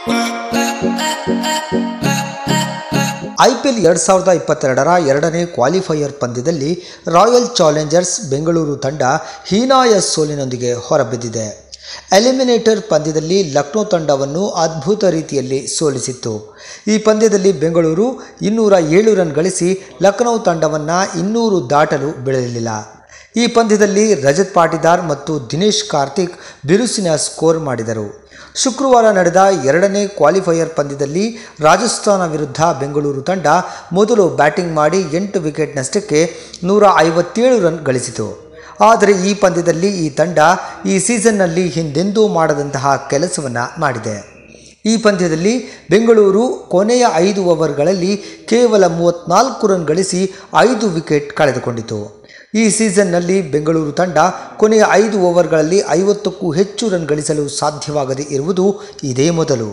IPL ಎರಡು ಸಾವಿರದ ಇಪ್ಪತ್ತೆರಡರ ಎರಡನೇ ಕ್ವಾಲಿಫೈಯರ್ ಪಂದ್ಯದಲ್ಲಿ ರಾಯಲ್ ಚಾಲೆಂಜರ್ಸ್ ಬೆಂಗಳೂರು ತಂಡ ಹೀನಾಯ ಸೋಲಿನೊಂದಿಗೆ ಹೊರಬಿದ್ದಿದೆ ಎಲಿಮಿನೇಟರ್ ಪಂದ್ಯದಲ್ಲಿ ಲಕ್ನೋ ತಂಡವನ್ನು ಅದ್ಭುತ ರೀತಿಯಲ್ಲಿ ಸೋಲಿಸಿತ್ತು ಈ ಪಂದ್ಯದಲ್ಲಿ ಬೆಂಗಳೂರು ಇನ್ನೂರ ಏಳು ರನ್ ಗಳಿಸಿ ಲಕ್ನೋ ತಂಡವನ್ನು ಇನ್ನೂರು ದಾಟಲು ಬಿಡಲಿಲ್ಲ ಈ ಪಂದ್ಯದಲ್ಲಿ ರಜತ್ ಪಾಟಿದಾರ್ ಮತ್ತು ದಿನೇಶ್ ಕಾರ್ತಿಕ್ ಬಿರುಸಿನ ಸ್ಕೋರ್ ಮಾಡಿದರು ಶುಕ್ರವಾರ ನಡೆದ ಎರಡನೇ ಕ್ವಾಲಿಫೈಯರ್ ಪಂದ್ಯದಲ್ಲಿ ರಾಜಸ್ಥಾನ ವಿರುದ್ಧ ಬೆಂಗಳೂರು ತಂಡ ಮೊದಲು ಬ್ಯಾಟಿಂಗ್ ಮಾಡಿ ಎಂಟು ವಿಕೆಟ್ನಷ್ಟಕ್ಕೆ ನೂರ ಐವತ್ತೇಳು ರನ್ ಗಳಿಸಿತು ಆದರೆ ಈ ಪಂದ್ಯದಲ್ಲಿ ಈ ತಂಡ ಈ ಸೀಸನ್ನಲ್ಲಿ ಹಿಂದೆಂದೂ ಮಾಡದಂತಹ ಕೆಲಸವನ್ನು ಮಾಡಿದೆ ಈ ಪಂದ್ಯದಲ್ಲಿ ಬೆಂಗಳೂರು ಕೊನೆಯ ಐದು ಓವರ್ಗಳಲ್ಲಿ ಕೇವಲ ಮೂವತ್ತ್ನಾಲ್ಕು ರನ್ ಗಳಿಸಿ ಐದು ವಿಕೆಟ್ ಕಳೆದುಕೊಂಡಿತು ಈ ಸೀಸನ್ನಲ್ಲಿ ಬೆಂಗಳೂರು ತಂಡ ಕೊನೆಯ ಐದು ಓವರ್ಗಳಲ್ಲಿ ಐವತ್ತಕ್ಕೂ ಹೆಚ್ಚು ರನ್ ಗಳಿಸಲು ಸಾಧ್ಯವಾಗದೇ ಇರುವುದು ಇದೇ ಮೊದಲು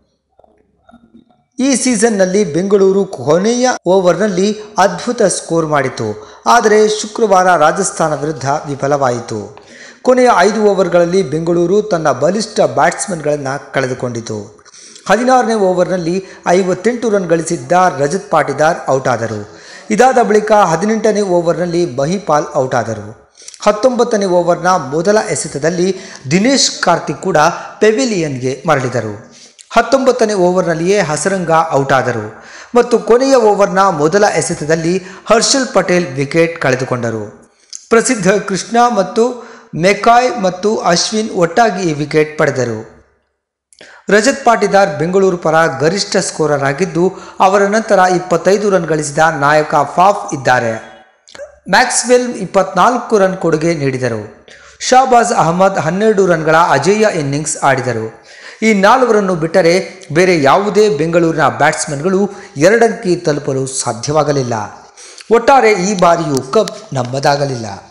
ಈ ಸೀಸನ್ನಲ್ಲಿ ಬೆಂಗಳೂರು ಕೊನೆಯ ಓವರ್ನಲ್ಲಿ ಅದ್ಭುತ ಸ್ಕೋರ್ ಮಾಡಿತು ಆದರೆ ಶುಕ್ರವಾರ ರಾಜಸ್ಥಾನ ವಿರುದ್ಧ ವಿಫಲವಾಯಿತು ಕೊನೆಯ ಐದು ಓವರ್ಗಳಲ್ಲಿ ಬೆಂಗಳೂರು ತನ್ನ ಬಲಿಷ್ಠ ಬ್ಯಾಟ್ಸ್ಮನ್ಗಳನ್ನು ಕಳೆದುಕೊಂಡಿತು ಹದಿನಾರನೇ ಓವರ್ನಲ್ಲಿ ಐವತ್ತೆಂಟು ರನ್ ಗಳಿಸಿದ್ದ ರಜತ್ ಪಾಟಿದಾರ್ ಔಟ್ ಆದರು ಇದಾದ ಬಳಿಕ ಹದಿನೆಂಟನೇ ಓವರ್ನಲ್ಲಿ ಮಹಿಪಾಲ್ ಔಟ್ ಆದರು ಹತ್ತೊಂಬತ್ತನೇ ಓವರ್ನ ಮೊದಲ ಎಸೆತದಲ್ಲಿ ದಿನೇಶ್ ಕಾರ್ತಿಕ್ ಕೂಡ ಪೆವಿಲಿಯನ್ಗೆ ಮರಳಿದರು ಹತ್ತೊಂಬತ್ತನೇ ಓವರ್ನಲ್ಲಿಯೇ ಹಸರಂಗ ಔಟ್ ಆದರು ಮತ್ತು ಕೊನೆಯ ಓವರ್ನ ಮೊದಲ ಎಸೆತದಲ್ಲಿ ಹರ್ಷಲ್ ಪಟೇಲ್ ವಿಕೆಟ್ ಕಳೆದುಕೊಂಡರು ಪ್ರಸಿದ್ಧ ಕೃಷ್ಣ ಮತ್ತು ಮೆಕಾಯ್ ಮತ್ತು ಅಶ್ವಿನ್ ಒಟ್ಟಾಗಿ ಈ ವಿಕೆಟ್ ಪಡೆದರು ರಜತ್ ಪಾಟಿದಾರ್ ಬೆಂಗಳೂರು ಪರ ಗರಿಷ್ಠ ಸ್ಕೋರರ್ ಆಗಿದ್ದು ಅವರ ನಂತರ ಇಪ್ಪತ್ತೈದು ರನ್ ಗಳಿಸಿದ ನಾಯಕ ಫಾಫ್ ಇದ್ದಾರೆ ಮ್ಯಾಕ್ಸ್ವೆಲ್ ಇಪ್ಪತ್ನಾಲ್ಕು ರನ್ ಕೊಡುಗೆ ನೀಡಿದರು ಶಾಬಾಜ್ ಅಹಮದ್ ಹನ್ನೆರಡು ರನ್ಗಳ ಅಜೇಯ ಇನ್ನಿಂಗ್ಸ್ ಆಡಿದರು ಈ ನಾಲ್ವರನ್ನು ಬಿಟ್ಟರೆ ಬೇರೆ ಯಾವುದೇ ಬೆಂಗಳೂರಿನ ಬ್ಯಾಟ್ಸ್ಮನ್ಗಳು ಎರಡಂಕಿ ತಲುಪಲು ಸಾಧ್ಯವಾಗಲಿಲ್ಲ ಒಟ್ಟಾರೆ ಈ ಬಾರಿಯೂ ಕಪ್ ನಮ್ಮದಾಗಲಿಲ್ಲ